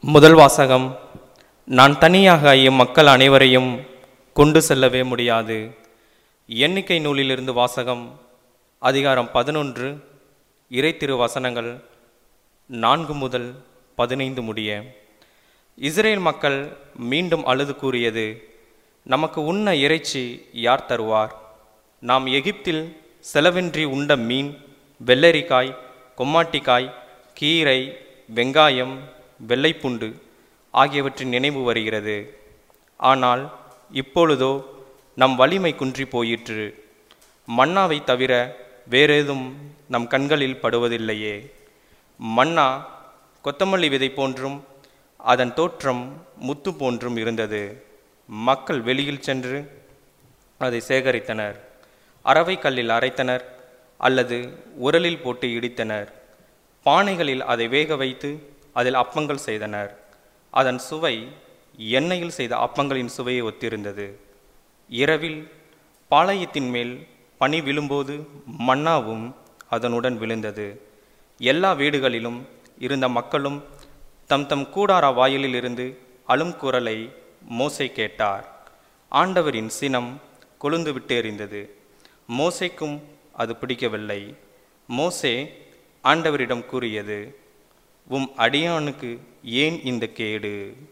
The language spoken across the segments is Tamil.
முதல் வாசகம் நான் தனியாக இம்மக்கள் அனைவரையும் கொண்டு செல்லவே முடியாது எண்ணிக்கை நூலிலிருந்து வாசகம் அதிகாரம் பதினொன்று இறை திரு வசனங்கள் நான்கு முதல் பதினைந்து முடிய இஸ்ரேல் மக்கள் மீண்டும் அழுது கூறியது நமக்கு உண்ண இறைச்சி யார் தருவார் நாம் எகிப்தில் செலவின்றி உண்ட மீன் வெள்ளரிக்காய் கொம்மாட்டிக்காய் கீரை வெங்காயம் வெள்ளைப்புண்டு ஆகியவற்றின் நினைவு வருகிறது ஆனால் இப்பொழுதோ நம் வலிமை குன்றி போயிற்று மன்னாவை தவிர வேறேதும் நம் கண்களில் படுவதில்லையே மன்னா கொத்தமல்லி விதை போன்றும் அதன் தோற்றம் முத்து போன்றும் இருந்தது மக்கள் வெளியில் சென்று அதை சேகரித்தனர் அரவை கல்லில் அரைத்தனர் அல்லது உரலில் போட்டு இடித்தனர் பானைகளில் அதை வேக வைத்து அதில் அப்பங்கள் செய்தனர் அதன் சுவை எண்ணெயில் செய்த அப்பங்களின் சுவையை ஒத்திருந்தது இரவில் பாளையத்தின் மேல் பனி விழும்போது மன்னாவும் அதனுடன் விழுந்தது எல்லா வீடுகளிலும் இருந்த மக்களும் தம் தம் கூடார வாயிலில் இருந்து அழும் குரலை மோசை கேட்டார் ஆண்டவரின் சினம் கொழுந்து விட்டு எறிந்தது மோசைக்கும் அது பிடிக்கவில்லை மோசே ஆண்டவரிடம் கூறியது உம் அடியானுக்கு ஏன் இந்த கேடு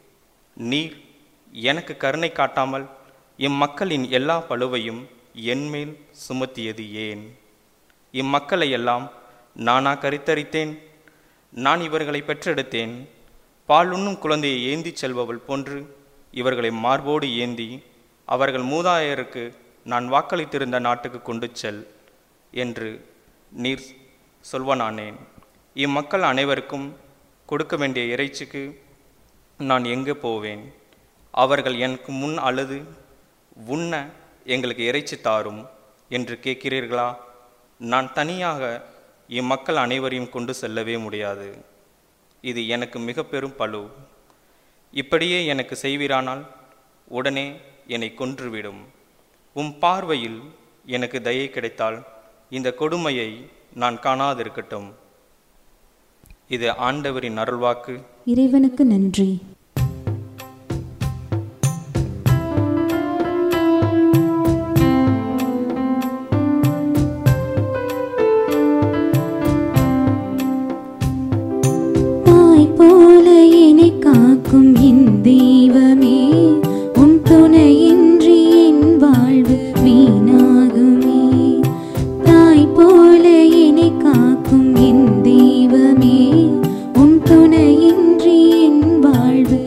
நீர் எனக்கு கருணை காட்டாமல் இம்மக்களின் எல்லா பழுவையும் என்மேல் சுமத்தியது ஏன் இம்மக்களை எல்லாம் நானா கரித்தரித்தேன் நான் இவர்களை பெற்றெடுத்தேன் பாலுண்ணும் குழந்தையை ஏந்திச் செல்பவள் போன்று இவர்களை மார்போடு ஏந்தி அவர்கள் மூதாதையருக்கு நான் வாக்களித்திருந்த நாட்டுக்கு கொண்டு செல் என்று நீர் சொல்வனானேன் இம்மக்கள் அனைவருக்கும் கொடுக்க வேண்டிய இறைச்சிக்கு நான் எங்கே போவேன் அவர்கள் எனக்கு முன் அழுது உண்ண எங்களுக்கு இறைச்சி தாரும் என்று கேட்கிறீர்களா நான் தனியாக இம்மக்கள் அனைவரையும் கொண்டு செல்லவே முடியாது இது எனக்கு மிக பெரும் பழு இப்படியே எனக்கு செய்வீரானால் உடனே என்னை கொன்றுவிடும் உம் பார்வையில் எனக்கு தயை கிடைத்தால் இந்த கொடுமையை நான் காணாதிருக்கட்டும் இது ஆண்டவரின் அருள்வாக்கு இறைவனுக்கு நன்றி தாய் போல என்னை காக்கும் என் தெய்வமே உன் துணையின்றி என் வாழ்வு வீணாகுமே தாய் போல என்னை காக்கும் என் தெய்வமே உன் துணையின்றி என் வாழ்வு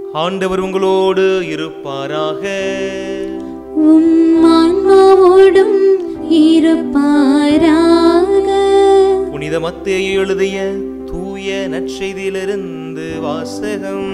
ஆண்டவர் உங்களோடு இருப்பாராக உம் ஆன்மாவோடும் இருப்பாராக புனித மத்தேயு எழுதிய தூய நற்செய்தியிலிருந்து வாசகம்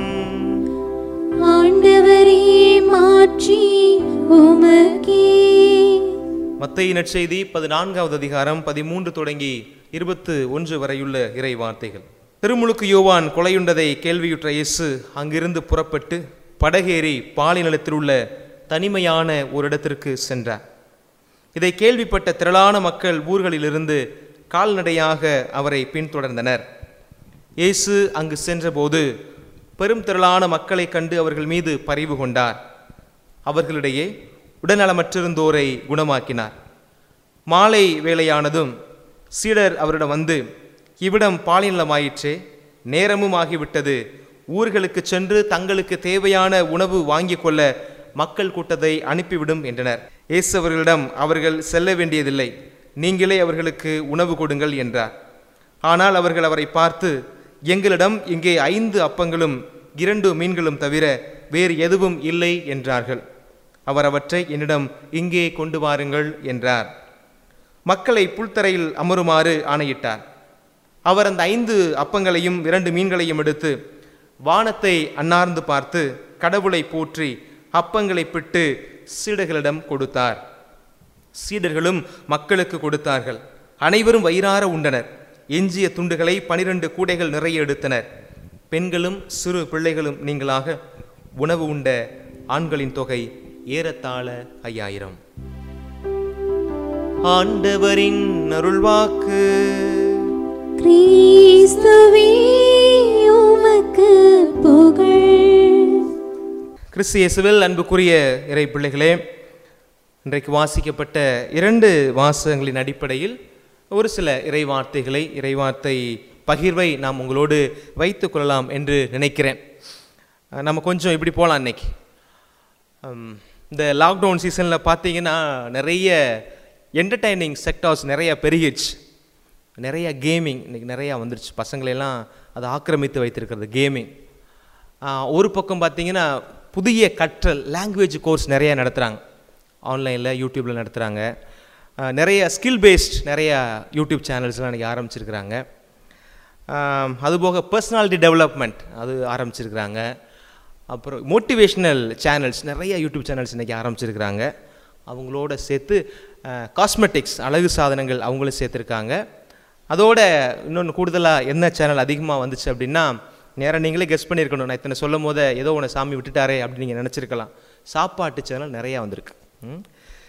ஆண்டவரே மாற்றி உமக்கே மத்தேயு நற்செய்தி பதினான்காவது அதிகாரம் பதிமூன்று தொடங்கி இருபத்து ஒன்று வரையுள்ள இறை வார்த்தைகள் திருமுழுக்கு யோவான் கொலையுண்டதை கேள்வியுற்ற இயேசு அங்கிருந்து புறப்பட்டு படகேறி பாலை நிலத்தில் உள்ள தனிமையான ஒரு இடத்திற்கு சென்றார் இதை கேள்விப்பட்ட திரளான மக்கள் ஊர்களிலிருந்து கால்நடையாக அவரை பின்தொடர்ந்தனர் இயேசு அங்கு சென்றபோது பெரும் திரளான மக்களைக் கண்டு அவர்கள் மீது பரிவு கொண்டார் அவர்களிடையே உடல்நலமற்றிருந்தோரை குணமாக்கினார் மாலை வேளையானதும் சீடர் அவரிடம் வந்து இவ்விடம் பாலினலமாயிற்றே நேரமும் ஆகிவிட்டது ஊர்களுக்கு சென்று தங்களுக்கு தேவையான உணவு வாங்கிக் கொள்ள மக்கள் கூட்டத்தை அனுப்பிவிடும் என்றனர் இயேசு அவர்களிடம் அவர்கள் செல்ல வேண்டியதில்லை நீங்களே அவர்களுக்கு உணவு கொடுங்கள் என்றார் ஆனால் அவர்கள் அவரை பார்த்து எங்களிடம் இங்கே ஐந்து அப்பங்களும் இரண்டு மீன்களும் தவிர வேறு எதுவும் இல்லை என்றார்கள் அவர் அவற்றை என்னிடம் இங்கே கொண்டு வாருங்கள் என்றார் மக்களை புல்தரையில் அமருமாறு ஆணையிட்டார் அவர் அந்த ஐந்து அப்பங்களையும் இரண்டு மீன்களையும் எடுத்து வானத்தை அன்னார்ந்து பார்த்து கடவுளை போற்றி அப்பங்களை பிட்டு சீடர்களிடம் கொடுத்தார் சீடர்களும் மக்களுக்கு கொடுத்தார்கள் அனைவரும் வயிறார உண்டனர் எஞ்சிய துண்டுகளை பனிரெண்டு கூடைகள் நிறைய எடுத்தனர் பெண்களும் சிறு பிள்ளைகளும் நீங்களாக உணவு உண்ட ஆண்களின் தொகை ஏறத்தாழ ஐயாயிரம் ஆண்டவரின் அருள்வாக்கு கிறிஸ்துவே உமக்கு புகழ் கிறிஸ்து இயேசுவில் அன்புக்குரிய இறை பிள்ளைகளே இன்றைக்கு வாசிக்கப்பட்ட இரண்டு வாசகங்களின் அடிப்படையில் ஒரு சில இறை வார்த்தைகளை இறைவார்த்தை பகிர்வை நாம் உங்களோடு வைத்துக் கொள்ளலாம் என்று நினைக்கிறேன் அஹ் நம்ம கொஞ்சம் இப்படி போகலாம் இன்னைக்கு ஹம், இந்த லாக்டவுன் சீசனில் பார்த்தீங்கன்னா நிறைய என்டர்டைனிங் செக்டார்ஸ் நிறைய பெருகிடுச்சு நிறைய கேமிங் இன்னைக்கு நிறையா வந்துருச்சு பசங்களையெல்லாம் அதை ஆக்கிரமித்து வைத்திருக்கிறது கேமிங் ஒரு பக்கம் பார்த்தீங்கன்னா புதிய கற்றல் லாங்குவேஜ் கோர்ஸ் நிறைய நடத்துகிறாங்க ஆன்லைனில் யூடியூப்பில் நடத்துகிறாங்க ஆஹ் நிறைய ஸ்கில் பேஸ்ட் நிறைய யூடியூப் சேனல்ஸ்லாம் இன்றைக்கி ஆரம்பிச்சிருக்கிறாங்க ஆம், அதுபோக பர்சனாலிட்டி டெவலப்மெண்ட் அது ஆரம்பிச்சிருக்கிறாங்க அப்புறம் மோட்டிவேஷ்னல் சேனல்ஸ் நிறைய யூடியூப் சேனல்ஸ் இன்றைக்கி ஆரம்பிச்சிருக்கிறாங்க அவங்களோட சேர்த்து காஸ்மெட்டிக்ஸ் அழகு சாதனங்கள் அவங்களும் சேர்த்துருக்காங்க அதோட இன்னொன்று கூடுதலாக என்ன சேனல் அதிகமாக வந்துச்சு அப்படின்னா நேராக நீங்களே கெஸ் பண்ணியிருக்கணும் நான் இத்தனை சொல்லும் போதே ஏதோ ஒன்று சாமி விட்டுட்டாரே அப்படின்னு நீங்கள் நினச்சிருக்கலாம் சாப்பாட்டு சேனல் நிறையா வந்திருக்கு ம்.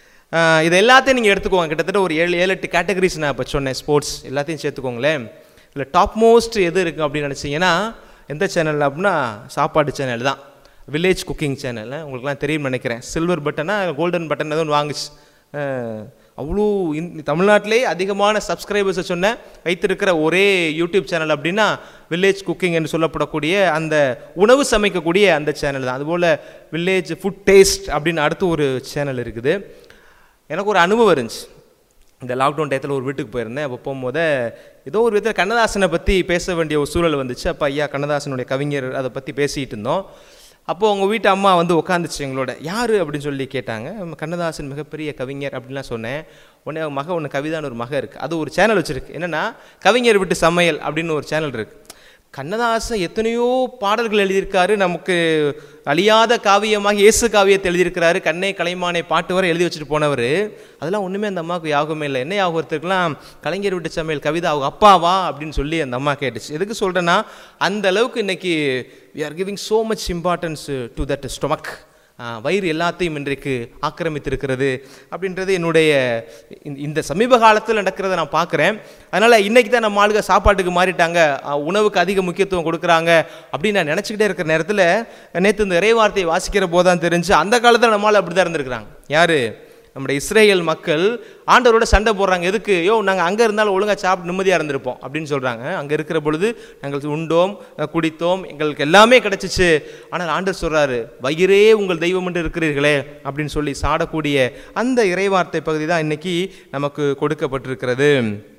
ஆஹ் இது எல்லாத்தையும் நீங்கள் எடுத்துக்கோங்க கிட்டத்தட்ட ஒரு ஏழு ஏழு எட்டு கேட்டகரிஸ் நான் இப்போ சொன்னேன் ஸ்போர்ட்ஸ் எல்லாத்தையும் சேர்த்துக்கோங்களேன் இல்லை டாப் மோஸ்ட் எது இருக்குது அப்படின்னு நினச்சிங்கன்னா எந்த சேனல் அப்படின்னா சாப்பாடு சேனல் தான் வில்லேஜ் குக்கிங் சேனல் உங்களுக்குலாம் தெரியும்னு நினைக்கிறேன் சில்வர் பட்டனா கோல்டன் பட்டன் ஏதோ ஒன்று வாங்குச்சு அஹ் அவ்வளோ இந்த தமிழ்நாட்டிலே அதிகமான சப்ஸ்கிரைபர்ஸை சொன்ன வைத்திருக்கிற ஒரே யூடியூப் சேனல் அப்படின்னா வில்லேஜ் குக்கிங் என்று சொல்லப்படக்கூடிய அந்த உணவு சமைக்கக்கூடிய அந்த சேனல் தான் அதுபோல் வில்லேஜ் ஃபுட் டேஸ்ட் அப்படின்னு அடுத்து ஒரு சேனல் இருக்குது எனக்கு ஒரு அனுபவம் இருந்துச்சு இந்த லாக்டவுன் டயத்தில் ஒரு வீட்டுக்கு போயிருந்தேன் அப்போ போகும்போது ஏதோ ஒரு விதத்தில் கண்ணதாசனை பற்றி பேச வேண்டிய ஒரு சூழல் வந்துச்சு அப்போ ஐயா கண்ணதாசனுடைய கவிஞர் அதை பற்றி பேசிகிட்டு இருந்தோம் அப்போது உங்கள் வீட்டு அம்மா வந்து உட்காந்துச்சு எங்களோட யார் அப்படின்னு சொல்லி கேட்டாங்க கண்ணதாசன் மிகப்பெரிய கவிஞர் அப்படின்லாம் சொன்னேன் உடனே அவங்க மக ஒன்று கவிதான்னு ஒரு மக இருக்குது அது ஒரு சேனல் வச்சுருக்கு என்னென்னா கவிஞர் விட்டு சமையல் அப்படின்னு ஒரு சேனல் இருக்குது கண்ணதாசன் எத்தனையோ பாடல்கள் எழுதியிருக்காரு நமக்கு அழியாத காவியமாக இயேசு காவியத்தை எழுதியிருக்கிறாரு கண்ணே கலைமானை பாட்டு வரை எழுதி வச்சுட்டு போனவர் அதெல்லாம் ஒன்றுமே அந்த அம்மாவுக்கு யாகமே இல்லை என்ன யாகத்துக்குலாம் கலைஞர் விட்டு சமையல் கவிதா அவங்க அப்பாவா அப்படின்னு சொல்லி அந்த அம்மா கேட்டுச்சு எதுக்கு சொல்கிறேன்னா அந்த அளவுக்கு இன்னைக்கு we are giving so much importance to that stomach வயிறு எல்லாத்தையும் இன்றைக்கு ஆக்கிரமித்திருக்கிறது அப்படின்றது என்னுடைய இந்த- இந்த சமீப காலத்தில் நடக்கிறத நான் பார்க்குறேன் அதனால் இன்றைக்கி தான் நம்ம ஆளுங்க சாப்பாட்டுக்கு மாறிட்டாங்க அஹ், உணவுக்கு அதிக முக்கியத்துவம் கொடுக்குறாங்க அப்படின்னு நான் நினச்சிக்கிட்டே இருக்கிற நேரத்தில் நேற்று இந்த இறைவார்த்தையை வாசிக்கிற போது தான் தெரிஞ்சு அந்த காலத்தில் நம்மளால் அப்படி தான் இருந்திருக்கிறாங்க யார் நம்முடைய இஸ்ரேல் மக்கள் ஆண்டவரோட சண்டை போடுறாங்க எதுக்கு யோ நாங்கள் அங்கே இருந்தாலும் ஒழுங்காக சாப்பிட்டு நிம்மதியாக இருந்திருப்போம் அப்படின்னு சொல்கிறாங்க அங்கே இருக்கிற பொழுது நாங்கள் உண்டோம் அஹ், குடித்தோம் எங்களுக்கு எல்லாமே கிடச்சிச்சு ஆனால் ஆண்டவர் சொல்கிறாரு வயிறே உங்கள் தெய்வம் என்று இருக்கிறீர்களே அப்படின்னு சொல்லி சாடக்கூடிய அந்த இறைவார்த்தை பகுதி தான் இன்னைக்கு நமக்கு கொடுக்கப்பட்டிருக்கிறது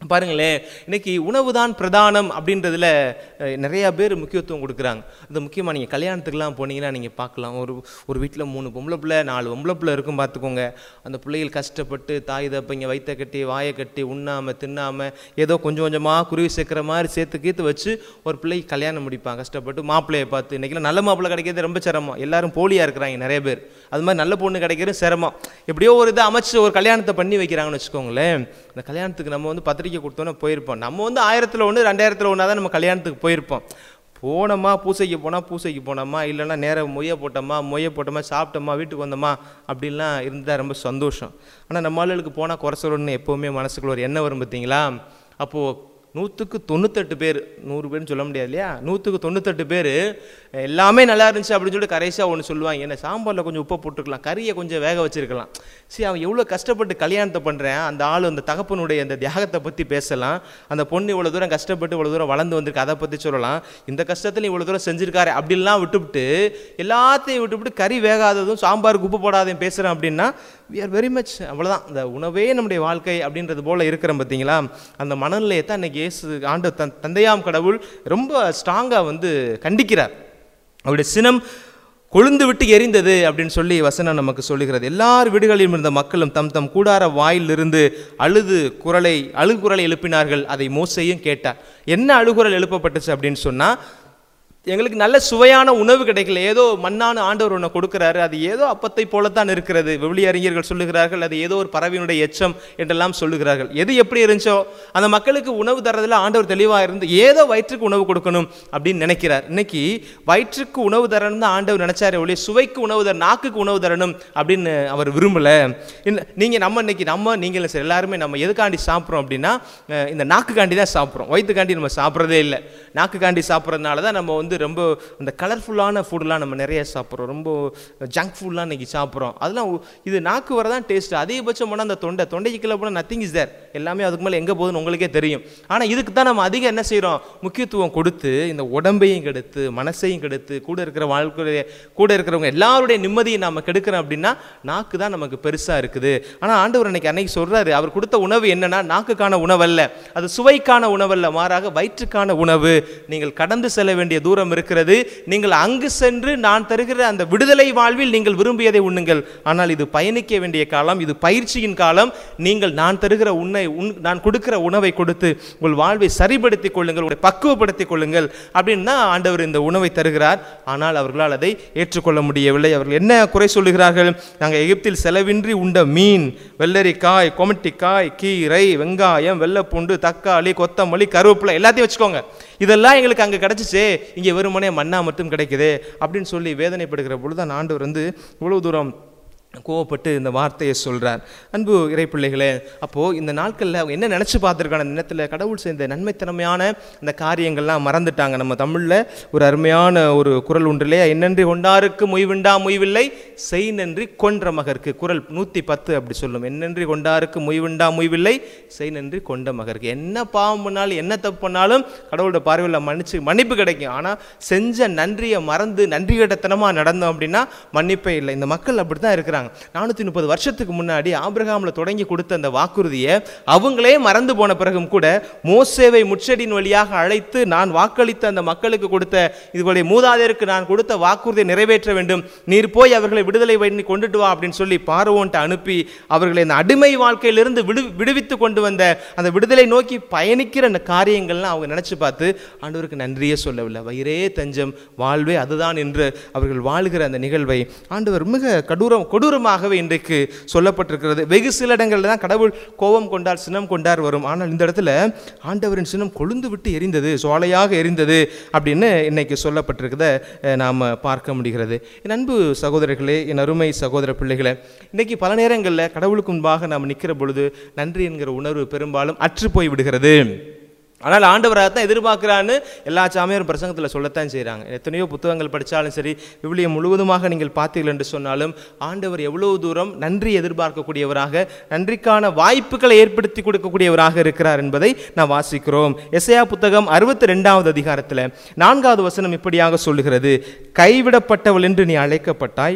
பாருங்களேன் இன்னைக்கு உணவு தான் பிரதானம் அப்படின்றதுல அஹ், நிறைய பேர் முக்கியத்துவம் கொடுக்குறாங்க அது முக்கியமாக நீங்கள் கல்யாணத்துக்குலாம் போனீங்கன்னா நீங்கள் பார்க்கலாம் ஒரு ஒரு வீட்டில் மூணு பொம்பளை பிள்ளை நாலு பொம்பளை பிள்ளை இருக்கும் பார்த்துக்கோங்க அந்த பிள்ளைகள் கஷ்டப்பட்டு தாய் தப்பைங்க வயிற்ற கட்டி வாயை கட்டி உண்ணாமல் தின்னாமல் ஏதோ கொஞ்சம் கொஞ்சமாக குருவி சேர்க்குற மாதிரி சேர்த்து கீத்து வச்சு ஒரு பிள்ளைக்கு கல்யாணம் முடிப்பாங்க கஷ்டப்பட்டு மாப்பிள்ளையை பார்த்து இன்றைக்கெல்லாம் நல்ல மாப்பிள்ளை கிடைக்கிறது ரொம்ப சிரமம் எல்லாரும் போலியாக இருக்கிறாங்க நிறைய பேர் அது மாதிரி நல்ல பொண்ணு கிடைக்கிறது சிரமம் எப்படியோ ஒரு இதை அமைச்சு ஒரு கல்யாணத்தை பண்ணி வைக்கிறாங்கன்னு வச்சுக்கோங்களேன் அந்த கல்யாணத்துக்கு நம்ம வந்து பத்திரிக்கை கொடுத்தோன்னே போயிருப்போம் நம்ம வந்து ஆயிரத்தில் ஒன்று ரெண்டாயிரத்தில் ஒன்றா தான் நம்ம கல்யாணத்துக்கு போயிருப்போம் போனோமா பூசைக்கு போனால் பூசைக்கு போனோமா இல்லைன்னா நேரம் மொய்ய போட்டோமா மொய்ய போட்டோமா சாப்பிட்டோமா வீட்டுக்கு வந்தோமா அப்படின்லாம் இருந்தால் ரொம்ப சந்தோஷம் ஆனால் நம்ம ஆளுகளுக்கு போனால் குறை சொல்லணும்னு எப்போவுமே மனசுக்குள்ள ஒரு எண்ணம் வரும் பார்த்தீங்களா அப்போது நூற்றுக்கு தொண்ணூத்தெட்டு பேர் நூறு பேர்னு சொல்ல முடியாது இல்லையா நூற்றுக்கு தொண்ணூத்தெட்டு பேர் எல்லாமே நல்லா இருந்துச்சு அப்படின்னு சொல்லிட்டு கடைசியாக ஒன்று சொல்லுவாங்க என்ன சாம்பாரில் கொஞ்சம் உப்பை போட்டுருக்கலாம் கறியை கொஞ்சம் வேக வச்சிருக்கலாம் சரி அவன் எவ்வளோ கஷ்டப்பட்டு கல்யாணத்தை பண்ணுறேன் அந்த ஆள் அந்த தகப்பனுடைய அந்த தியாகத்தை பற்றி பேசலாம் அந்த பொண்ணு இவ்வளோ தூரம் கஷ்டப்பட்டு இவ்வளோ தூரம் வளர்ந்து வந்திருக்கு அதை பற்றி சொல்லலாம் இந்த கஷ்டத்தில் இவ்வளோ தூரம் செஞ்சிருக்காரு அப்படின்லாம் விட்டுவிட்டு எல்லாத்தையும் விட்டுவிட்டு கறி வேகாததும் சாம்பாருக்கு உப்பு போடாதையும் பேசுகிறேன் அப்படின்னா வி ஆர் வெரி மச் அவ்வளோதான் இந்த உணவே நம்முடைய வாழ்க்கை அப்படின்றது போல் இருக்கிறோம் பார்த்தீங்களா அந்த மனநிலையை தான் இன்னைக்கு இயேசு ஆண்டு தன் தந்தையாம் கடவுள் ரொம்ப ஸ்ட்ராங்காக வந்து கண்டிக்கிறார் அவருடைய சினம் கொழுந்து விட்டு எரிந்தது அப்படின்னு சொல்லி வசனம் நமக்கு சொல்லுகிறது எல்லார் வீடுகளிலும் இருந்த மக்களும் தம் தம் கூடார வாயிலிருந்து அழுது குரலை அழுகுரலை எழுப்பினார்கள் அதை மோசையும் கேட்டார் என்ன அழுகுரல் எழுப்பப்பட்டுச்சு அப்படின்னு சொன்னால் எங்களுக்கு நல்ல சுவையான உணவு கிடைக்கல ஏதோ மண்ணான ஆண்டவர் ஒன்று கொடுக்குறாரு அது ஏதோ அப்பத்தை போலத்தான் இருக்கிறது விவிலிய அறிஞர்கள் சொல்லுகிறார்கள் அது ஏதோ ஒரு பறவையினுடைய எச்சம் என்றெல்லாம் சொல்லுகிறார்கள் எது எப்படி இருந்துச்சோ அந்த மக்களுக்கு உணவு தரதுல ஆண்டவர் தெளிவாக இருந்து ஏதோ வயிற்றுக்கு உணவு கொடுக்கணும் அப்படின்னு நினைக்கிறார் இன்னைக்கு வயிற்றுக்கு உணவு தரணும் தான் ஆண்டவர் நினைச்சாரு ஒழிய சுவைக்கு உணவு தர நாக்குக்கு உணவு தரணும் அப்படின்னு அவர் விரும்பல இன்ன- நீங்க நம்ம இன்னைக்கு நம்ம நீங்களும் சரி எல்லாருமே நம்ம எதுக்காண்டி சாப்பிட்றோம் அப்படின்னா அஹ், இந்த நாக்குக்காண்டி தான் சாப்பிட்றோம் வயிற்றுக்காண்டி நம்ம சாப்பிட்றதே இல்லை நாக்குக்காண்டி சாப்பிட்றதுனால தான் நம்ம வந்து ரொம்ப இந்த கலர்ஃபுல்லான ஃபுட்லாம் நம்ம நிறைய சாப்பிட்றோம் ரொம்ப ஜங்க் ஃபுட்லாம் இன்னைக்கு சாப்பிட்றோம் அதெல்லாம் உ- இது நாக்கு வர தான் டேஸ்ட் அதிகபட்சம் போனால் அந்த தொண்டை தொண்டைக்கு கீழே போனால் நத்திங் இஸ் தேர் எல்லாமே அதுக்கு மேலே எங்கே போகுதுன்னு உங்களுக்கே தெரியும் ஆனால் இதுக்கு தான் நம்ம அதிகம் என்ன செய்கிறோம் முக்கியத்துவம் கொடுத்து இந்த உடம்பையும் கெடுத்து மனசையும் கெடுத்து கூட இருக்கிற வாழ்க்கைய கூட இருக்கிறவங்க எல்லாருடைய நிம்மதியை நாம கெடுக்கிறோம் அப்படின்னா நாக்கு தான் நமக்கு பெருசாக இருக்குது ஆனால் ஆண்டவர் அன்னைக்கு அன்னைக்கு சொல்றாரு அவர் கொடுத்த உணவு என்னன்னா நாக்குக்கான உணவல்ல அது சுவைக்கான உணவல்ல மாறாக வயிற்றுக்கான உணவு நீங்கள் கடந்து செல்ல வேண்டிய தூரம் இருக்கிறது நீங்கள் அங்கு சென்று நான் தருகிற அந்த விடுதலை வாழ்வில் நீங்கள் விரும்பியதை உண்ணுங்கள் ஆனால் இது பயணிக்க வேண்டிய காலம் இது பயிற்சியின் காலம் நீங்கள் நான் தருகிற உன்னை உன் நான் கொடுக்கிற உணவை கொடுத்து உங்கள் வாழ்வை சரிப்படுத்திக் கொள்ளுங்கள் உங்களை பக்குவப்படுத்திக் கொள்ளுங்கள் அப்படின்னு தான் ஆண்டவர் இந்த உணவை தருகிறார் ஆனால் அவர்களால் அதை ஏற்றுக்கொள்ள முடியவில்லை அவர்கள் என்ன குறை சொல்லுகிறார்கள் நாங்கள் எகிப்தில் செலவின்றி உண்ட மீன் வெள்ளரிக்காய் கொமட்டிக்காய் கீரை வெங்காயம் வெள்ளைப்பூண்டு தக்காளி கொத்தமல்லி கருவேப்பிலை எல்லாத்தையும் வச்சுக்கோங்க இதெல்லாம் எங்களுக்கு அங்கே கிடச்சிச்சே இங்கே வெறுமனே மண்ணா மட்டும் கிடைக்குதே அப்படின்னு சொல்லி வேதனைப்படுகிற பொழுது தான் ஆண்டவர் வந்து இவ்வளவு தூரம் கோவப்பட்டு இந்த வார்த்தையை சொல்றார் அன்பு இறைப்பிள்ளைகளே அப்போது இந்த நாட்களில் அவங்க என்ன நினச்சி பார்த்துருக்காங்க அந்த நேரத்தில் கடவுள் செய்த நன்மைத்தனமையான இந்த காரியங்கள்லாம் மறந்துட்டாங்க நம்ம தமிழில் ஒரு அருமையான ஒரு குரல் ஒன்றிலே என்னன்றி கொண்டாருக்கு முய்விண்டா முய்வில்லை செய் நன்றி கொன்ற மகருக்கு குரல் நூற்றி பத்து அப்படி சொல்லும் என்னன்றி கொண்டாருக்கு முய்விண்டா முய்வில்லை செய் நன்றி கொண்ட மகருக்கு என்ன பாவம் பண்ணாலும் என்ன தப்பு பண்ணாலும் கடவுளோட பார்வையில் மன்னிச்சு மன்னிப்பு கிடைக்கும் ஆனால் செஞ்ச நன்றியை மறந்து நன்றி கட்டத்தனமாக நடந்தோம் அப்படின்னா மன்னிப்பே இல்லை இந்த மக்கள் அப்படி தான் இருக்கிறாங்க நானூற்றி முப்பது வருஷத்துக்கு முன்னாடி ஆபிரகாமில் தொடங்கி கொடுத்த அந்த வாக்குறுதியை அவங்களே மறந்து போன பிறகும் கூட மோசேவை முச்சடியின் வழியாக அழைத்து நான் வாக்களித்த அந்த மக்களுக்கு கொடுத்த இதுகளுடைய மூதாதையருக்கு நான் கொடுத்த வாக்குறுதியை நிறைவேற்ற வேண்டும் நீர் போய் அவர்களை விடுதலை பண்ணி கொண்டுட்டு வா அப்படின்னு சொல்லி பார்வோன்ட்டு அனுப்பி அவர்களை இந்த அடிமை வாழ்க்கையிலிருந்து விடு விடுவித்து கொண்டு வந்த அந்த விடுதலை நோக்கி பயணிக்கிற அந்த காரியங்கள்லாம் அவங்க நினைச்சு பார்த்து ஆண்டவருக்கு நன்றியே சொல்லவில்லை வயிறே தஞ்சம் வாழ்வே அதுதான் என்று அவர்கள் வாழுகிற அந்த நிகழ்வை ஆண்டவர் மிக கடூரம் கொடூரமாகவே இன்றைக்கு சொல்லப்பட்டிருக்கிறது வெகு சில இடங்களில் தான் கடவுள் கோபம் கொண்டார் சினம் கொண்டார் வரும் ஆனால் இந்த இடத்துல ஆண்டவரின் சினம் கொழுந்து விட்டு எரிந்தது சோலையாக எரிந்தது அப்படின்னு இன்னைக்கு சொல்லப்பட்டிருக்கிறத அஹ், நாம் பார்க்க முடிகிறது என் அன்பு சகோதரர்களே என் அருமை சகோதர பிள்ளைகளே இன்னைக்கு பல நேரங்களில் கடவுளுக்கு முன்பாக நாம் நிற்கிற பொழுது நன்றி என்கிற உணர்வு பெரும்பாலும் அற்று போய் விடுகிறது ஆனால் ஆண்டவர் தான் எதிர்பார்க்கிறான்னு எல்லா சாமியாரும் பிரசங்கத்தில் சொல்லத்தான் செய்கிறாங்க எத்தனையோ புத்தகங்கள் படித்தாலும் சரி விவிலியம் முழுவதுமாக நீங்கள் பார்த்தீர்கள் என்று சொன்னாலும் ஆண்டவர் எவ்வளவு தூரம் நன்றி எதிர்பார்க்கக்கூடியவராக நன்றிக்கான வாய்ப்புகளை ஏற்படுத்தி கொடுக்கக்கூடியவராக இருக்கிறார் என்பதை நாம் வாசிக்கிறோம் எஸ்ஐயா புத்தகம் அறுபத்தி ரெண்டாவது அதிகாரத்தில் நான்காவது வசனம் இப்படியாக சொல்லுகிறது கைவிடப்பட்டவள் என்று நீ அழைக்கப்பட்டாய்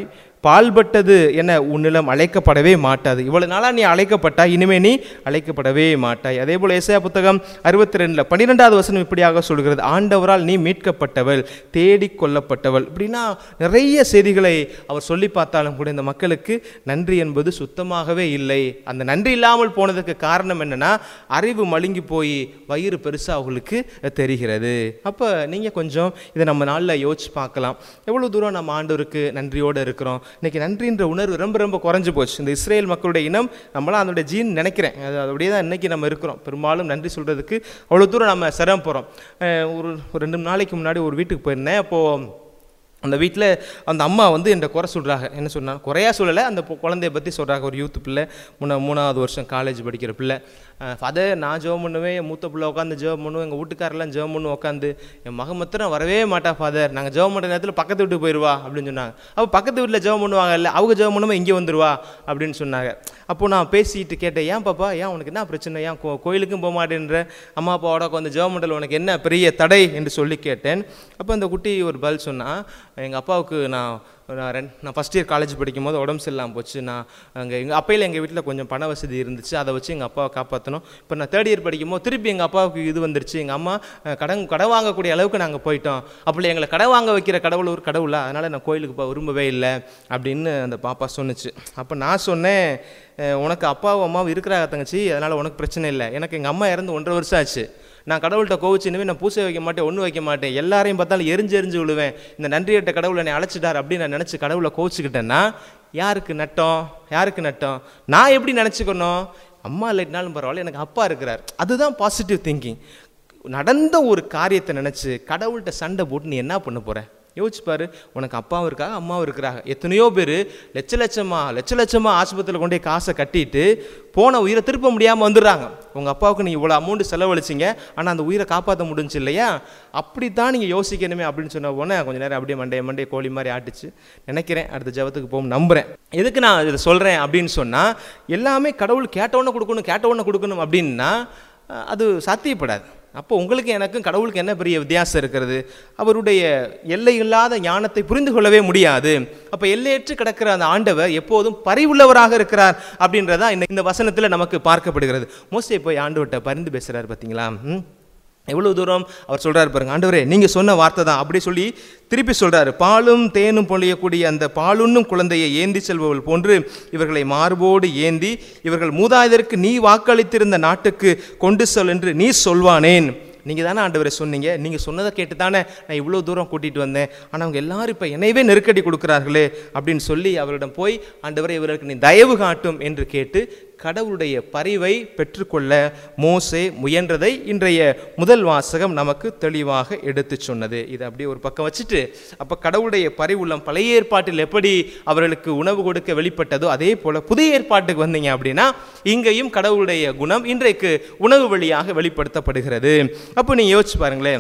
பால்பட்டது என உன்னிடம் அழைக்கப்படவே மாட்டாது இவ்வளவு நாளா நீ அழைக்கப்பட்டாய் இனிமே நீ அழைக்கப்படவே மாட்டாய் அதே போல ஏசாயா புத்தகம் அறுபத்தி ரெண்டில் பன்னிரெண்டாவது வசனம் இப்படியாக சொல்கிறது ஆண்டவரால் நீ மீட்கப்பட்டவள் தேடிக் கொள்ளப்பட்டவள் இப்படின்னா நிறைய செய்திகளை அவர் சொல்லி பார்த்தாலும் கூட இந்த மக்களுக்கு நன்றி என்பது சுத்தமாகவே இல்லை அந்த நன்றி இல்லாமல் போனதுக்கு காரணம் என்னன்னா அறிவு மழுங்கி போய் வயிறு பெருசாக அவங்களுக்கு தெரிகிறது அப்போ நீங்கள் கொஞ்சம் இதை நம்ம நாளில் யோசிச்சு பார்க்கலாம் எவ்வளோ தூரம் நம்ம ஆண்டவருக்கு நன்றியோடு இருக்கிறோம் இன்னைக்கு நன்றின்ற உணர்வு ரொம்ப ரொம்ப குறைஞ்சு போச்சு இந்த இஸ்ரேல் மக்களுடைய இனம் நம்மளாம் அதோட ஜீன் நினைக்கிறேன் அது அப்படியே தான் இன்னைக்கு நம்ம இருக்கிறோம் பெரும்பாலும் நன்றி சொல்கிறதுக்கு அவ்வளோ தூரம் நம்ம சிரமப்படுறோம் அஹ் ஒரு ஒரு ரெண்டு நாளைக்கு முன்னாடி ஒரு வீட்டுக்கு போயிருந்தேன் அப்போது அந்த வீட்டில் அந்த அம்மா வந்து என்கிட்ட குறை சொல்கிறாங்க என்ன சொன்னா குறையா சொல்லலை அந்த பொ- குழந்தைய பற்றி சொல்கிறாங்க ஒரு யூத் பிள்ளை மூணா மூணாவது வருஷம் காலேஜ் படிக்கிற பிள்ளை ஃபாதர் நான் ஜெபம் பண்ணுவேன் என் மூத்த பிள்ளை உட்காந்து ஜெபம் பண்ணுவேன் எங்கள் வீட்டுக்காரெல்லாம் ஜெபம் பண்ணு உட்காந்து என் மகன் மாத்திரம் வரவே மாட்டா ஃபாதர் நாங்கள் ஜெபம் பண்ணுற நேரத்தில் பக்கத்து வீட்டுக்கு போயிடுவா அப்படின்னு சொன்னாங்க அப்போ பக்கத்து வீட்டில் ஜெபம் பண்ணுவாங்கல்ல அவங்க ஜெபம் பண்ணும்போது இங்கே வந்துருவா அப்படின்னு சொன்னாங்க அப்போ நான் பேசிட்டு கேட்டேன் ஏன் பாப்பா ஏன் உனக்கு என்ன பிரச்சனை ஏன் கோ கோயிலுக்கும் போக மாட்டேன்ற அம்மா அப்பாவோட உட்காந்து ஜெபம் பண்ணல உனக்கு என்ன பெரிய தடை என்று சொல்லி கேட்டேன் அப்போ அந்த குட்டி ஒரு பதில் சொன்னா எங்கள் அப்பாவுக்கு நான் நான் ரெண்டு நான் ஃபஸ்ட் இயர் காலேஜ் படிக்கும் போது உடம்பு சரியில்லாமல் போச்சு நான் அங்கே எங்கள் அப்பையில் எங்கள் வீட்டில் கொஞ்சம் பண வசதி இருந்துச்சு அதை வச்சு எங்கள் அப்பாவை காப்பாற்றணும் இப்போ நான் தேர்ட் இயர் படிக்கும் போது திருப்பி எங்கள் அப்பாவுக்கு இது வந்துருச்சு எங்கள் அம்மா அஹ், கடன் கடன் வாங்கக்கூடிய அளவுக்கு நாங்கள் போயிட்டோம் அப்படி எங்களை கடன் வாங்க வைக்கிற கடவுள் ஒரு கடவுளா அதனால் நான் கோயிலுக்கு போக விரும்பவே இல்லை அப்படின்னு அந்த பாப்பா சொன்னுச்சு அப்போ நான் சொன்னேன் அஹ், உனக்கு அப்பாவும் அம்மாவும் இருக்கிறாங்க தங்கச்சி அதனால் உனக்கு பிரச்சனை இல்லை எனக்கு எங்கள் அம்மா இறந்து ஒன்றரை வருஷம் ஆச்சு நான் கடவுள்கிட்ட கோவிச்சு இனிமேல் நான் பூசை வைக்க மாட்டேன் ஒன்றும் வைக்க மாட்டேன் எல்லாரையும் பார்த்தாலும் எரிஞ்சு எரிஞ்சு விழுவேன் இந்த நன்றியட்ட கடவுளை என்னை அழைச்சிட்டார் அப்படின்னு நான் நினச்சி கடவுளை கோவிச்சுக்கிட்டேன்னா யாருக்கு நட்டம் யாருக்கு நட்டம் நான் எப்படி நினச்சிக்கணும் அம்மா இல்லைனாலும் பரவாயில்ல எனக்கு அப்பா இருக்கிறார் அதுதான் பாசிட்டிவ் திங்கிங் நடந்த ஒரு காரியத்தை நினச்சி கடவுள்கிட்ட சண்டை போட்டு நீ என்ன பண்ண போற யோசிச்சு பாரு உனக்கு அப்பாவும் இருக்காங்க அம்மாவும் இருக்கிறாங்க எத்தனையோ பேர் லட்ச லட்சமா லட்ச லட்சமா ஆஸ்பத்திரியில் கொண்டு போய் காசை கட்டிட்டு போன உயிரை திருப்ப முடியாமல் வந்துடுறாங்க உங்கள் அப்பாவுக்கு நீங்கள் இவ்வளோ அமௌண்ட் செலவழிச்சிங்க ஆனால் அந்த உயிரை காப்பாற்ற முடிஞ்சு இல்லையா அப்படி தான் நீங்கள் யோசிக்கணுமே அப்படின்னு சொன்ன உடனே கொஞ்ச நேரம் அப்படியே மண்டைய மண்டைய கோழி மாதிரி ஆட்டுச்சு நினைக்கிறேன் அடுத்த ஜபத்துக்கு போகும் நம்புகிறேன் எதுக்கு நான் இதை சொல்கிறேன் அப்படின்னு சொன்னால் எல்லாமே கடவுள் கேட்டவொன்னே கொடுக்கணும் கேட்டவொன்னே கொடுக்கணும் அப்படின்னா அஹ், அது சாத்தியப்படாது அப்போ உங்களுக்கு எனக்கும் கடவுளுக்கு என்ன பெரிய வித்தியாசம் இருக்கிறது அவருடைய எல்லை இல்லாத ஞானத்தை புரிந்து கொள்ளவே முடியாது அப்போ எல்லையற்று கிடக்கிற அந்த ஆண்டவர் எப்போதும் பரிவுள்ளவராக இருக்கிறார் அப்படின்றதா இந்த இந்த வசனத்தில் நமக்கு பார்க்கப்படுகிறது மோசே போய் ஆண்டவர்கிட்ட பரிந்து பேசுகிறார் பார்த்தீங்களா ம் எவ்வளவு தூரம் அவர் சொல்றாரு பாருங்க ஆண்டவரே நீங்க சொன்ன வார்த்தை தான் அப்படி சொல்லி திருப்பி சொல்றாரு பாலும் தேனும் பொழியக்கூடிய அந்த பாலுண்ணும் குழந்தையை ஏந்தி செல்பவள் போன்று இவர்களை மார்போடு ஏந்தி இவர்கள் மூதாதையருக்கு நீ வாக்களித்திருந்த நாட்டுக்கு கொண்டு செல் என்று நீ சொல்வானேன் நீங்க தானே ஆண்டவரை சொன்னீங்க நீங்க சொன்னதை கேட்டு தானே நான் இவ்வளோ தூரம் கூட்டிட்டு வந்தேன் ஆனால் அவங்க எல்லாரும் இப்போ என்னையவே நெருக்கடி கொடுக்குறார்களே அப்படின்னு சொல்லி அவரிடம் போய் ஆண்டவரை இவர்களுக்கு நீ தயவு காட்டும் என்று கேட்டு கடவுளுடைய பரிவை பெற்றுக்கொள்ள மோசே முயன்றதை இன்றைய முதல் வாசகம் நமக்கு தெளிவாக எடுத்துச் சொன்னது இது அப்படியே ஒரு பக்கம் வச்சுட்டு அப்போ கடவுளுடைய பரிவுள்ளம் பழைய ஏற்பாட்டில் எப்படி அவர்களுக்கு உணவு கொடுக்க வெளிப்பட்டதோ அதே போல புதிய ஏற்பாட்டுக்கு வந்தீங்க அப்படின்னா இங்கேயும் கடவுளுடைய குணம் இன்றைக்கு உணவு வழியாக வெளிப்படுத்தப்படுகிறது அப்போ நீங்க யோசிச்சு பாருங்களேன்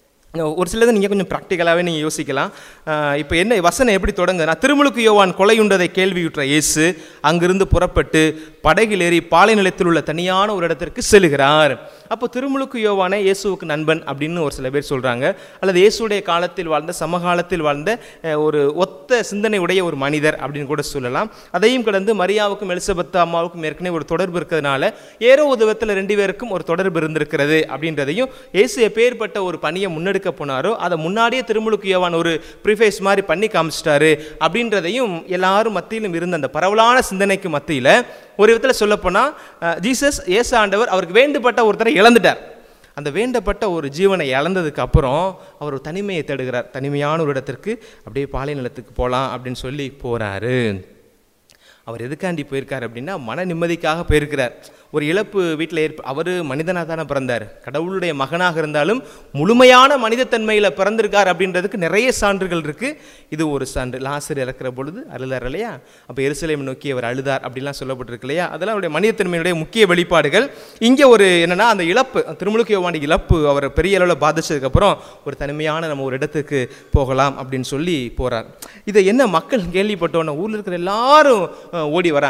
ஒரு சிலதை நீங்கள் கொஞ்சம் ப்ராக்டிக்கலாகவே நீங்கள் யோசிக்கலாம் இப்போ என்ன வசனம் எப்படி தொடங்குதுன்னா திருமுழுக்கு யோவான் கொலையுண்டதை கேள்வியுற்ற இயேசு அங்கிருந்து புறப்பட்டு படகில் ஏறி பாலை நிலத்தில் உள்ள தனியான ஒரு இடத்திற்கு செல்கிறார் அப்போ திருமுழுக்கு யோவானே இயேசுவுக்கு நண்பன் அப்படின்னு ஒரு சில பேர் சொல்கிறாங்க அல்லது இயேசுடைய காலத்தில் வாழ்ந்த சமகாலத்தில் வாழ்ந்த அஹ், ஒரு ஒத்த சிந்தனை உடைய ஒரு மனிதர் அப்படின்னு கூட சொல்லலாம் அதையும் கடந்து மரியாவுக்கும் எலிசபெத் அம்மாவுக்கும் ஏற்கனவே ஒரு தொடர்பு இருக்கிறதுனால ஏறோ ஒரு விதத்தில் ரெண்டு பேருக்கும் ஒரு தொடர்பு இருந்திருக்கிறது அப்படின்றதையும் இயேசு எப்பேற்பட்ட ஒரு பணியை முன்னெடுக்க போனாரோ அதை முன்னாடியே திருமுழுக்கு யோவான் ஒரு ப்ரிஃபேஸ் மாதிரி பண்ணி காமிச்சிட்டாரு அப்படின்றதையும் எல்லாரும் மத்தியிலும் இருந்த அந்த பரவலான சிந்தனைக்கு மத்தியில் ஒரு விதத்தில் சொல்லப்போனால் ஜீசஸ் இயேசு ஆண்டவர் அவருக்கு வேண்டுபட்ட ஒருத்தரை இழந்துட்டார் அந்த வேண்டப்பட்ட ஒரு ஜீவனை இழந்ததுக்கு அப்புறம் அவர் ஒரு தனிமையை தேடுகிறார் தனிமையான ஒரு இடத்திற்கு அப்படியே பாலை நிலத்துக்கு போகலாம் அப்படின்னு சொல்லி போகிறாரு அவர் எதுக்காண்டி போயிருக்கார் அப்படின்னா மன நிம்மதிக்காக போயிருக்கிறார் ஒரு இழப்பு வீட்டில் ஏற்ப அவர் மனிதனாக தானே பிறந்தார் கடவுளுடைய மகனாக இருந்தாலும் முழுமையான மனிதத்தன்மையில் பிறந்திருக்கார் அப்படின்றதுக்கு நிறைய சான்றுகள் இருக்குது இது ஒரு சான்று லாசர் இறக்குற பொழுது அழுதார் இல்லையா அப்போ எருசலேம் நோக்கி அவர் அழுதார் அப்படிலாம் சொல்லப்பட்டிருக்கு இல்லையா அதெல்லாம் அவருடைய மனிதத்தன்மையுடைய முக்கிய வெளிப்பாடுகள் இங்கே ஒரு என்னன்னா அந்த இழப்பு திருமுழுக்கு யோவாண்டி இழப்பு அவர் பெரிய அளவில் பாதிச்சதுக்கப்புறம் ஒரு தனிமையான நம்ம ஒரு இடத்துக்கு போகலாம் அப்படின்னு சொல்லி போகிறார் இதை என்ன மக்கள் கேள்விப்பட்டோன்னே ஊரில் இருக்கிற எல்லாரும் அஹ், ஓடி வராங்க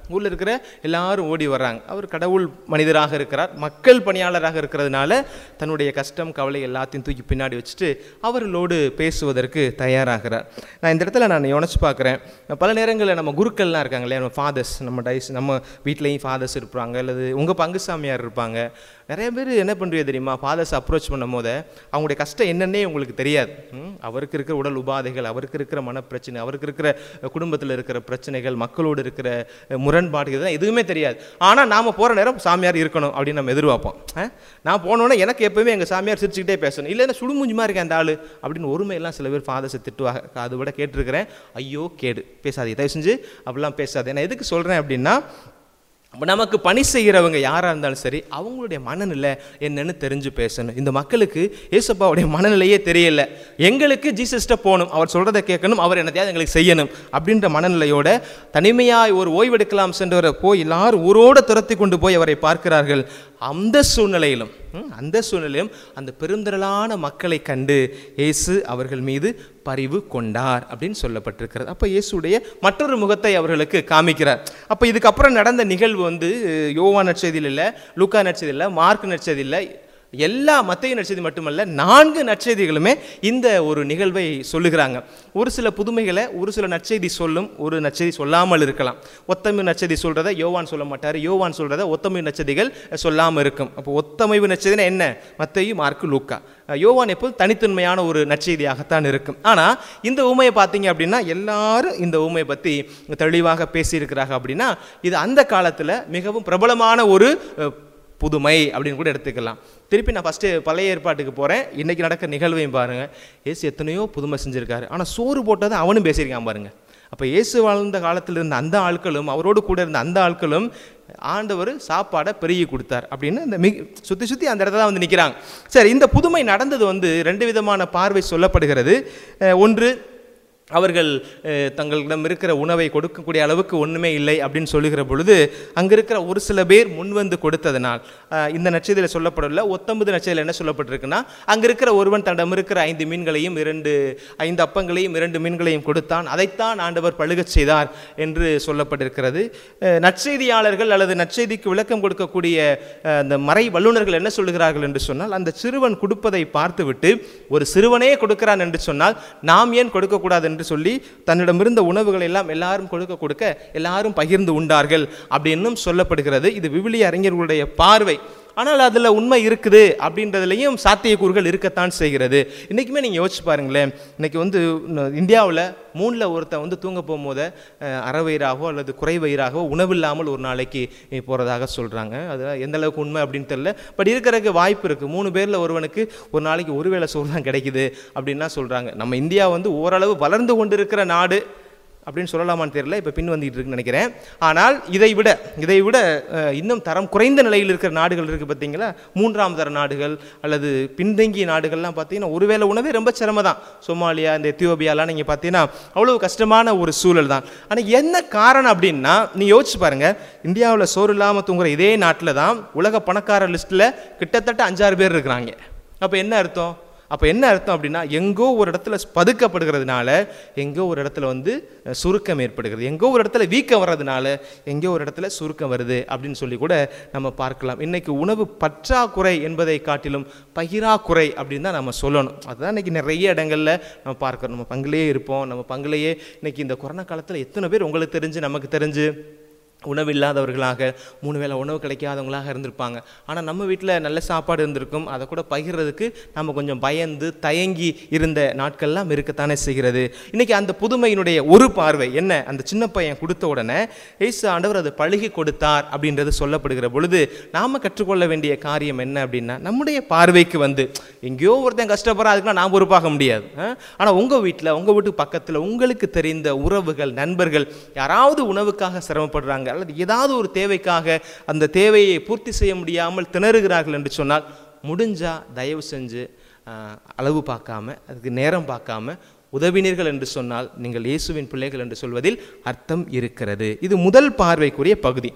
ஊரில் இருக்கிற எல்லாரும் ஓடி வர்றாங்க அவர் கடவுள் மனிதராக இருக்கிறார் மக்கள் பணியாளராக இருக்கிறதுனால தன்னுடைய கஷ்டம் கவலை எல்லாத்தையும் தூக்கி பின்னாடி வச்சுட்டு அவர்களோடு பேசுவதற்கு தயாராகிறார் நான் இந்த இடத்துல நான் யோனிச்சு பார்க்குறேன் பல நேரங்களில் நம்ம குருக்கள்லாம் இருக்காங்க இல்லையா நம்ம ஃபாதர்ஸ் நம்ம டைஸ் நம்ம வீட்லேயும் ஃபாதர்ஸ் இருப்பாங்க அல்லது உங்கள் பங்கு சாமியார் இருப்பாங்க நிறைய பேர் என்ன பண்ணுறீங்க தெரியுமா ஃபாதர்ஸ் அப்ரோச் பண்ணும் போது அவங்களுடைய கஷ்டம் என்னன்னே உங்களுக்கு தெரியாது ம், அவருக்கு இருக்கிற உடல் உபாதைகள் அவருக்கு இருக்கிற மனப்பிரச்சனை அவருக்கு இருக்கிற குடும்பத்தில் இருக்கிற பிரச்சனைகள் மக்களோடு இருக்கிற அஹ், முரண்பாடுகள் இதெல்லாம் எதுவுமே தெரியாது ஆனால் நாம் போகிற நேரம் சாமியார் இருக்கணும் அப்படின்னு நம்ம எதிர்பார்ப்போம் அஹ், நான் போனோன்னே எனக்கு எப்பவுமே எங்கள் சாமியார் சிரிச்சுக்கிட்டே பேசணும் இல்லைன்னா சுடுமுஞ்சுமா இருக்கேன் அந்த ஆள் அப்படின்னு ஒருமையெல்லாம் சில பேர் ஃபாதர்ஸை திட்டுவாங்க அது விட கேட்டிருக்கிறேன் ஐயோ கேடு பேசாதீங்க தயவு செஞ்சு அப்படிலாம் பேசாதே நான் எதுக்கு சொல்கிறேன் அப்படின்னா அப்ப நமக்கு பணி செய்கிறவங்க யாராக இருந்தாலும் சரி அவங்களுடைய மனநிலை என்னன்னு தெரிஞ்சு பேசணும் இந்த மக்களுக்கு ஏசப்பாவுடைய மனநிலையே தெரியல எங்களுக்கு ஜீசஸ்ட்ட போகணும் அவர் சொல்கிறத கேட்கணும் அவர் என்னத்தையாவது எங்களுக்கு செய்யணும் அப்படின்ற மனநிலையோட தனிமையாய் ஒரு ஓய்வெடுக்கலாம் சென்றவரை போய் எல்லாரும் ஊரோட துரத்தி கொண்டு போய் அவரை பார்க்கிறார்கள் அந்த சூழ்நிலையிலும் ம், அந்த சூழ்நிலையிலும் அந்த பெருந்திரளான மக்களை கண்டு இயேசு அவர்கள் மீது பரிவு கொண்டார் அப்படின்னு சொல்லப்பட்டிருக்கிறது அப்போ இயேசுடைய மற்றொரு முகத்தை அவர்களுக்கு காமிக்கிறார் அப்போ இதுக்கப்புறம் நடந்த நிகழ்வு வந்து யோவா நற்செய்தியில் இல்லை லூக்கா நற்செய்தியில் இல்லை மார்க் நற்செய்தியில் இல்லை எல்லா மத்திய நற்செய்தி மட்டுமல்ல நான்கு நற்செய்திகளுமே இந்த ஒரு நிகழ்வை சொல்லுகிறாங்க ஒரு சில புதுமைகளை ஒரு சில நற்செய்தி சொல்லும் ஒரு நற்செய்தி சொல்லாமல் இருக்கலாம் ஒத்தமை நற்செய்தி சொல்றதை யோவான் சொல்ல மாட்டார் யோவான் சொல்றதை ஒத்தமை நற்செய்திகள் சொல்லாமல் இருக்கும் அப்போ ஒத்தமைவு நற்செய்தினா என்ன மத்தேயு மார்க்கு லூக்கா யோவான் எப்போதும் தனித்தன்மையான ஒரு நற்செய்தியாகத்தான் இருக்கும் ஆனால் இந்த ஊமையை பார்த்தீங்க அப்படின்னா எல்லாரும் இந்த ஊமையை பற்றி தெளிவாக பேசியிருக்கிறாங்க அப்படின்னா இது அந்த காலத்தில் மிகவும் பிரபலமான ஒரு அஹ், புதுமை அப்படின்னு கூட எடுத்துக்கலாம் திருப்பி நான் ஃபஸ்ட்டு பழைய ஏற்பாட்டுக்கு போகிறேன் இன்றைக்கி நடக்க நிகழ்வையும் பாருங்கள் இயேசு எத்தனையோ புதுமை செஞ்சுருக்காரு ஆனால் சோறு போட்டதை அவனும் பேசியிருக்கான் பாருங்க அப்போ இயேசு வாழ்ந்த காலத்தில் இருந்த அந்த ஆட்களும் அவரோடு கூட இருந்த அந்த ஆட்களும் ஆண்டவர் சாப்பாடை பெருகி கொடுத்தார் அப்படின்னு அந்த மிக சுற்றி சுற்றி அந்த இடத்துல தான் வந்து நிற்கிறாங்க சரி இந்த புதுமை நடந்தது வந்து ரெண்டு விதமான பார்வை சொல்லப்படுகிறது அஹ் ஒன்று அவர்கள் அஹ், தங்களிடம் இருக்கிற உணவை கொடுக்கக்கூடிய அளவுக்கு ஒன்றுமே இல்லை அப்படின்னு சொல்லுகிற பொழுது அங்கே இருக்கிற ஒரு சில பேர் முன்வந்து கொடுத்ததனால் அஹ், இந்த நட்சத்திரம் சொல்லப்படல ஒத்தொன்பது நட்சத்திரம் என்ன சொல்லப்பட்டிருக்குன்னா அங்கே இருக்கிற ஒருவன் தன்னிடம் இருக்கிற ஐந்து மீன்களையும் இரண்டு ஐந்து அப்பங்களையும் இரண்டு மீன்களையும் கொடுத்தான் அதைத்தான் ஆண்டவர் பழுகச் செய்தார் என்று சொல்லப்பட்டிருக்கிறது அஹ், நற்செய்தியாளர்கள் அல்லது நற்செய்திக்கு விளக்கம் கொடுக்கக்கூடிய அஹ், அந்த மறை வல்லுநர்கள் என்ன சொல்லுகிறார்கள் என்று சொன்னால் அந்த சிறுவன் கொடுப்பதை பார்த்துவிட்டு ஒரு சிறுவனே கொடுக்கிறான் என்று சொன்னால் நாம் ஏன் கொடுக்கக்கூடாது என்று சொல்லி தன்னிடமிருந்த உணவுகளை எல்லாம் எல்லாரும் கொடுக்க கொடுக்க எல்லாரும் பகிர்ந்து உண்டார்கள் அப்படின்னும் சொல்லப்படுகிறது இது விவிலிய அறிஞர்களுடைய பார்வை ஆனால் அதில் உண்மை இருக்குது அப்படின்றதுலையும் சாத்தியக்கூறுகள் இருக்கத்தான் செய்கிறது இன்றைக்குமே நீங்கள் யோசிச்சு பாருங்களேன் இன்னைக்கு வந்து இந்தியாவில் மூணில் ஒருத்தன் வந்து தூங்க போகும்போது அஹ், அறவயிறாகவோ அல்லது குறைவயிறாகவோ உணவில்லாமல் ஒரு நாளைக்கு போகிறதாக சொல்கிறாங்க அது எந்த அளவுக்கு உண்மை அப்படின்னு தெரியல பட் இருக்கிறதுக்கு வாய்ப்பு இருக்குது மூணு பேரில் ஒருவனுக்கு ஒரு நாளைக்கு ஒரு வேளை சோறு தான் கிடைக்குது அப்படின்லாம் சொல்கிறாங்க நம்ம இந்தியா வந்து ஓரளவு வளர்ந்து கொண்டிருக்கிற நாடு அப்படின்னு சொல்லலாமான்னு தெரியல இப்போ பின் வந்துட்டு இருக்குன்னு நினைக்கிறேன் ஆனால் இதை விட இதை விட அஹ், இன்னும் தரம் குறைந்த நிலையில் இருக்கிற நாடுகள் இருக்குது பார்த்தீங்களா மூன்றாம் தர நாடுகள் அல்லது பின்தங்கிய நாடுகள்லாம் பார்த்தீங்கன்னா ஒருவேளை உணவே ரொம்ப சிரமம் தான் சோமாலியா இந்த எத்தியோப்பியாலாம் நீங்கள் பார்த்தீங்கன்னா அவ்வளோ கஷ்டமான ஒரு சூழல் தான் ஆனால் என்ன காரணம் அப்படின்னா நீ யோசிச்சு பாருங்க இந்தியாவில் சோறு இல்லாமல் தூங்குற இதே நாட்டில் தான் உலக பணக்கார லிஸ்ட்டில் கிட்டத்தட்ட அஞ்சாறு பேர் இருக்கிறாங்க அப்போ என்ன அர்த்தம் அப்போ என்ன அர்த்தம் அப்படின்னா எங்கோ ஒரு இடத்துல பதுக்கப்படுகிறதுனால எங்கோ ஒரு இடத்துல வந்து அஹ், சுருக்கம் ஏற்படுகிறது எங்கோ ஒரு இடத்துல வீக்கம் வர்றதுனால எங்கோ ஒரு இடத்துல சுருக்கம் வருது அப்படின்னு சொல்லி கூட நம்ம பார்க்கலாம் இன்னைக்கு உணவு பற்றாக்குறை என்பதை காட்டிலும் பகிராக்குறை அப்படின்னு தான் நம்ம சொல்லணும் அதுதான் இன்னைக்கு நிறைய இடங்கள்ல நம்ம பார்க்கிறோம் நம்ம பங்குலேயே இருப்போம் நம்ம பங்குலேயே இன்னைக்கு இந்த கொரோனா காலத்தில் எத்தனை பேர் உங்களுக்கு தெரிஞ்சு நமக்கு தெரிஞ்சு உணவில்லாதவர்களாக மூணு வேளை உணவு கிடைக்காதவங்களாக இருந்திருப்பாங்க ஆனால் நம்ம வீட்டில் நல்ல சாப்பாடு இருந்திருக்கும் அதை கூட பகிர்றதுக்கு நம்ம கொஞ்சம் பயந்து தயங்கி இருந்த நாட்கள்லாம் இருக்கத்தானே செய்கிறது இன்னைக்கு அந்த புதுமையினுடைய ஒரு பார்வை என்ன அந்த சின்ன பையன் கொடுத்த உடனே ஏசு ஆண்டவர் அதை பழகி கொடுத்தார் அப்படின்றது சொல்லப்படுகிற பொழுது நாம் கற்றுக்கொள்ள வேண்டிய காரியம் என்ன அப்படின்னா நம்முடைய பார்வைக்கு வந்து எங்கேயோ ஒருத்தன் கஷ்டப்படுறான் அதுக்குலாம் நாம் பொறுப்பாக முடியாது ஆனால் உங்கள் வீட்டில் உங்கள் வீட்டுக்கு பக்கத்தில் உங்களுக்கு தெரிந்த உறவுகள் நண்பர்கள் யாராவது உணவுக்காக சிரமப்படுறாங்க அல்லது ஏதாவது ஒரு தேவைக்காக அந்த தேவையை பூர்த்தி செய்ய முடியாமல் திணறுகிறார்கள் என்று சொன்னால் முடிஞ்சா தயவு செஞ்சு ஆஹ், அளவு பார்க்காம அதுக்கு நேரம் பார்க்காம உதவினீர்கள் என்று சொன்னால் நீங்கள் இயேசுவின் பிள்ளைகள் என்று சொல்வதில் அர்த்தம் இருக்கிறது இது முதல் பார்வைக்குரிய பகுதி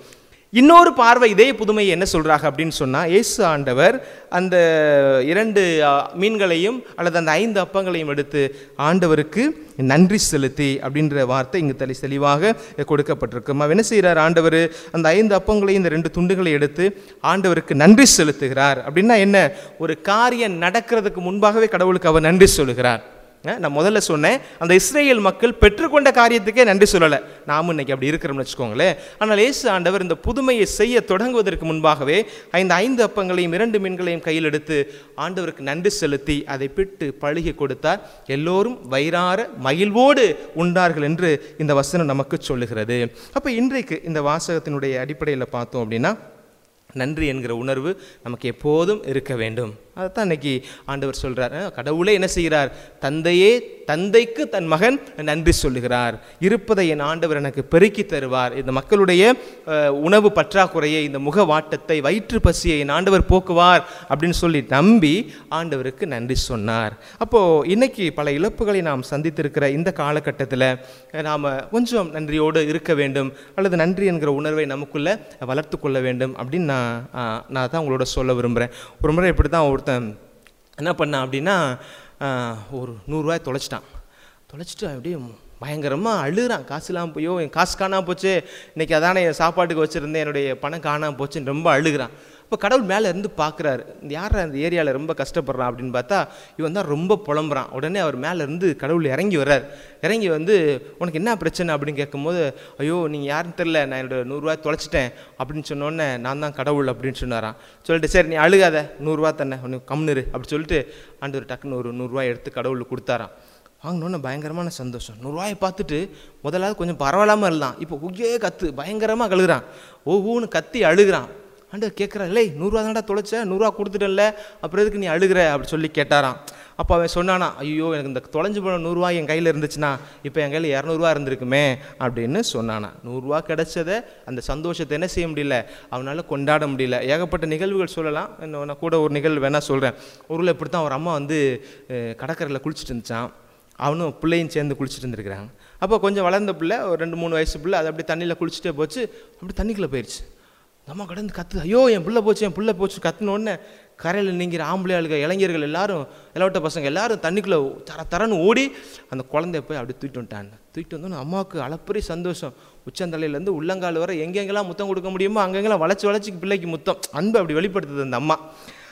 இன்னொரு பார்வை இதே புதுமை என்ன சொல்றாங்க அப்படின்னு சொன்னா இயேசு ஆண்டவர் அந்த இரண்டு ஆ, மீன்களையும் அல்லது அந்த ஐந்து அப்பங்களையும் எடுத்து ஆண்டவருக்கு நன்றி செலுத்தி அப்படின்ற வார்த்தை இங்கு தெளி தெளிவாக கொடுக்கப்பட்டிருக்கு அவன் என்ன செய்கிறார் ஆண்டவர் அந்த ஐந்து அப்பங்களையும் இந்த ரெண்டு துண்டுகளை எடுத்து ஆண்டவருக்கு நன்றி செலுத்துகிறார் அப்படின்னா என்ன ஒரு காரியம் நடக்கிறதுக்கு முன்பாகவே கடவுளுக்கு அவர் நன்றி சொல்லுகிறார் அஹ் நான் முதல்ல சொன்னேன் அந்த இஸ்ரேல் மக்கள் பெற்றுக்கொண்ட காரியத்துக்கே நன்றி சொல்லலை நாமும் இன்னைக்கு அப்படி இருக்கிறோம்னு வச்சுக்கோங்களேன் ஆனால் இயேசு ஆண்டவர் இந்த புதுமையை செய்ய தொடங்குவதற்கு முன்பாகவே இந்த ஐந்து அப்பங்களையும் இரண்டு மீன்களையும் கையில் எடுத்து ஆண்டவருக்கு நன்றி செலுத்தி அதை பிட்டு பழுகி கொடுத்தார் எல்லோரும் வயிறார மகிழ்வோடு உண்டார்கள் என்று இந்த வசனம் நமக்கு சொல்லுகிறது அப்போ இன்றைக்கு இந்த வாசகத்தினுடைய அடிப்படையில் பார்த்தோம் அப்படின்னா நன்றி என்கிற உணர்வு நமக்கு எப்போதும் இருக்க வேண்டும் அதைத்தான் இன்னைக்கு ஆண்டவர் சொல்றார் அஹ் கடவுளே என்ன செய்கிறார் தந்தையே தந்தைக்கு தன் மகன் நன்றி சொல்லுகிறார் இருப்பதை என் ஆண்டவர் எனக்கு பெருக்கி தருவார் இந்த மக்களுடைய அஹ், உணவு பற்றாக்குறையை இந்த முக வாட்டத்தை வயிற்று பசியை என் ஆண்டவர் போக்குவார் அப்படின்னு சொல்லி நம்பி ஆண்டவருக்கு நன்றி சொன்னார் அப்போ இன்னைக்கு பல இழப்புகளை நாம் சந்தித்திருக்கிற இந்த காலகட்டத்தில் நாம் கொஞ்சம் நன்றியோடு இருக்க வேண்டும் அல்லது நன்றி என்கிற உணர்வை நமக்குள்ள வளர்த்து கொள்ள வேண்டும் அப்படின்னு நான் ஆ, நான் தான் உங்களோட சொல்ல விரும்புகிறேன் ஒரு முறை இப்படி தான் ஒருத்தன் என்ன பண்ணான் அப்படின்னா ஆ, ஒரு நூறுரூவாய் தொலைச்சிட்டான் தொலைச்சிட்டு அப்படியே பயங்கரமாக அழுகிறான் காசு இல்லாமல் போயோ என் காசு காணாம போச்சு இன்னைக்கு அதானே என் சாப்பாட்டுக்கு வச்சுருந்தேன் என்னுடைய பணம் காணாம போச்சுன்னு ரொம்ப அழுகிறான் இப்போ கடவுள் மேலே இருந்து பார்க்குறாரு இந்த யார் அந்த ஏரியாவில் ரொம்ப கஷ்டப்படுறான் அப்படின்னு பார்த்தா இவன் தான் ரொம்ப புலம்புறான் உடனே அவர் மேலே இருந்து கடவுள் இறங்கி வர்றார் இறங்கி வந்து உனக்கு என்ன பிரச்சனை அப்படின்னு கேட்கும்போது ஐயோ நீங்கள் யாருன்னு தெரில நான் என்னோட நூறுரூவா தொலைச்சிட்டேன் அப்படின்னு சொன்னோடனே நான் தான் கடவுள் அப்படின்னு சொன்னாராம் சொல்லிட்டு சரி நீ அழுகாத நூறுரூவா தானே உனக்கு கம்னுரு அப்படி சொல்லிட்டு ஆண்டவர் டக்குன்னு ஒரு நூறுரூவா எடுத்து கடவுளுக்கு கொடுத்தாராம் வாங்கினோன்னே பயங்கரமான சந்தோஷம் நூறுரூவாயை பார்த்துட்டு முதலாவது கொஞ்சம் பரவாயில்லாமல் இருந்தான் இப்போ உய்யே கத்து பயங்கரமாக கழுகுறான் ஒவ்வொன்று கத்தி அழுகுறான் ஆண்டவர் கேட்குறா இல்லை நூறுரூவா தான்டா தொலைச்ச நூறுரூவா கொடுத்துட்டல அப்புறம் எதுக்கு நீ அழுகிற அப்படி சொல்லி கேட்டாராம் அப்போ அவன் சொன்னானா ஐயோ எனக்கு இந்த தொலைஞ்சு போன நூறுரூவா என் கையில் இருந்துச்சுன்னா இப்போ என் கையில் இரநூறுவா இருந்திருக்குமே அப்படின்னு சொன்னானா நூறுரூவா கிடைச்சதை அந்த சந்தோஷத்தை என்ன செய்ய முடியல அவனால் கொண்டாட முடியல ஏகப்பட்ட நிகழ்வுகள் சொல்லலாம் இன்னும் நான் கூட ஒரு நிகழ்வு வேணால் சொல்கிறேன் ஊரில் இப்படி தான் ஒரு அம்மா வந்து அஹ், கடற்கரையில் குளிச்சுட்டு இருந்துச்சான் அவனும் பிள்ளையும் சேர்ந்து குளிச்சுட்டு இருந்திருக்கிறாங்க அப்போ கொஞ்சம் வளர்ந்த பிள்ளை ஒரு ரெண்டு மூணு வயசு பிள்ளை அது அப்படி தண்ணியில் குளிச்சுட்டே போச்சு அப்படி தண்ணிக்குள்ளே போயிடுச்சு இந்த அம்மா கடந்து கத்து ஐயோ என் பிள்ளை போச்சு என் பிள்ளை போச்சு கத்துன உடனே கரையில் நீங்கிற ஆம்பளை ஆளுங்க இளைஞர்கள் எல்லாரும் இளவட்ட பசங்க எல்லாரும் தண்ணிக்குள்ளே தர தரன்னு ஓடி அந்த குழந்தைய போய் அப்படி தூக்கிட்டு வந்துட்டாங்க தூக்கிட்டு வந்தோன்னே அம்மாவுக்கு அளப்பரிய சந்தோஷம் உச்சந்தலையிலேருந்து உள்ளங்கால் வரை எங்கெங்கெல்லாம் முத்தம் கொடுக்க முடியுமோ அங்கெங்கெல்லாம் வளைச்சு வளைச்சி பிள்ளைக்கு முத்தம் அன்பு அப்படி வெளிப்படுத்துது அந்த அம்மா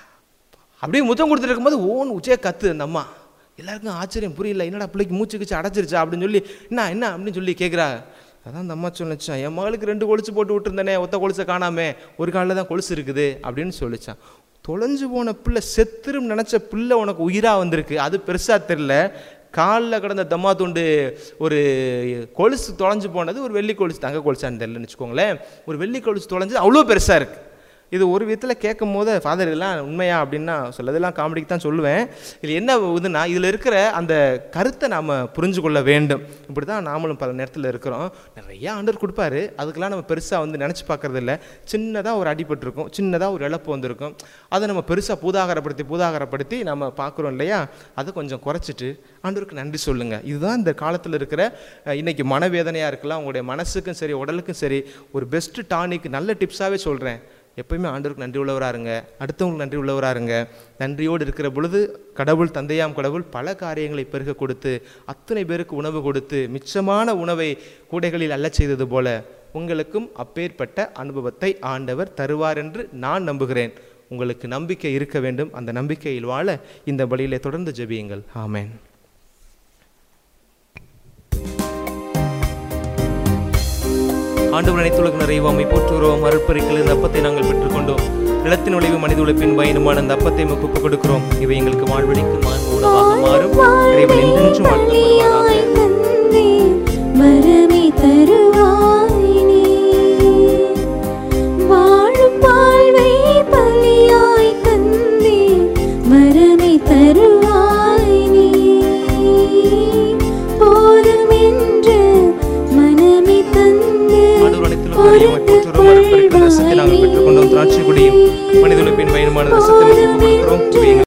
அப்படியே முத்தம் கொடுத்துட்டு இருக்கும்போது ஓன் உச்சே கத்து அந்த அம்மா எல்லாருக்கும் ஆச்சரியம் புரியல என்னடா பிள்ளைக்கு மூச்சு கிச்சு அடைச்சிருச்சா அப்படின்னு சொல்லி என்ன என்ன அப்படின்னு சொல்லி கேட்குறா அதான் அந்த அம்மா சொல்லிச்சான் என் மகளுக்கு ரெண்டு கொலுசு போட்டு விட்டுருந்தேனே ஒத்த கொலுசை காணாமே ஒரு காலில் தான் கொலுசு இருக்குது அப்படின்னு சொல்லிச்சான் தொலைஞ்சு போன பிள்ளை செத்துரும் நினச்ச பிள்ளை உனக்கு உயிராக வந்திருக்கு அது பெருசாக தெரில காலில் கிடந்த தம்மா துண்டு ஒரு கொலுசு தொலைஞ்சு போனது ஒரு வெள்ளி கொலுசு தங்க கொலுசான்னு தெரிலன்னு வச்சுக்கோங்களேன் ஒரு வெள்ளி கொலுசு தொலைஞ்சு அவ்வளோ பெருசாக இருக்குது இது ஒரு விதத்தில் கேட்கும் போது ஃபாதர் இதெல்லாம் உண்மையா அப்படின்னா சொல்லதெல்லாம் காமெடிக்கு தான் சொல்லுவேன் இது என்ன இதுன்னா இதில் இருக்கிற அந்த கருத்தை நாம் புரிஞ்சு கொள்ள வேண்டும் இப்படி தான் நாமளும் பல நேரத்தில் இருக்கிறோம் நிறைய ஆண்டர் கொடுப்பாரு அதுக்கெல்லாம் நம்ம பெருசாக வந்து நினச்சி பார்க்கறது இல்லை சின்னதாக ஒரு அடிபட்டிருக்கும் சின்னதாக ஒரு இழப்பு வந்திருக்கும் அதை நம்ம பெருசாக பூதாகரப்படுத்தி பூதாகரப்படுத்தி நம்ம பார்க்குறோம் இல்லையா அதை கொஞ்சம் குறைச்சிட்டு ஆண்டவருக்கு நன்றி சொல்லுங்கள் இதுதான் இந்த காலத்தில் இருக்கிற அஹ், இன்னைக்கு மனவேதனையாக இருக்கலாம் உங்களுடைய மனசுக்கும் சரி உடலுக்கும் சரி ஒரு பெஸ்ட் டானிக் நல்ல டிப்ஸாகவே சொல்கிறேன் எப்பயுமே ஆண்டவருக்கு நன்றி உள்ளவராக இருங்க அடுத்தவங்களுக்கு நன்றி உள்ளவராக இருங்க நன்றியோடு இருக்கிற பொழுது கடவுள் தந்தையாம் கடவுள் பல காரியங்களை பெருக கொடுத்து அத்தனை பேருக்கு உணவு கொடுத்து மிச்சமான உணவை கூடைகளில் அள்ளச் செய்தது போல உங்களுக்கும் அப்பேற்பட்ட அனுபவத்தை ஆண்டவர் தருவார் என்று நான் நம்புகிறேன் உங்களுக்கு நம்பிக்கை இருக்க வேண்டும் அந்த நம்பிக்கையில் வாழ இந்த பலியிலே தொடர்ந்து ஜெபியுங்கள் ஆமென் ஆண்டவர் அனைத்துலக நிறைவாமை போற்றுகிறோம் அருட்பறிக்கல் இந்த அப்பத்தை நாங்கள் பெற்றுக்கொண்டோம் நிலத்தின் உழைவு மனித உழைப்பின் பயனுமான அந்த அப்பத்தை நமக்கு ஒப்புக் கொடுக்கிறோம் இவை எங்களுக்கு வாழ்வழிக்கு மான் உணவாக மாறும் இறைவன் என்றென்றும் வாழ்த்தப்படுவாராக மரமே தருவாய் நீ வாழும் வாழ்வை பலியாய் தந்தே மரமே தருவாய் நீ போதும் என்று மனமே தந்து ஆண்டவர் அனைத்துலக நிறைவாமை போற்றுகிறோம் அருட்பறிக்கல் ரசத்தை நாங்கள் பெற்றுக்கொண்டோம் திராட்சை குடியும் மனித உழைப்பின் பயனுமான ரசத்தை நமக்கு ஒப்புக் கொடுக்கிறோம் இவை எங்களுக்கு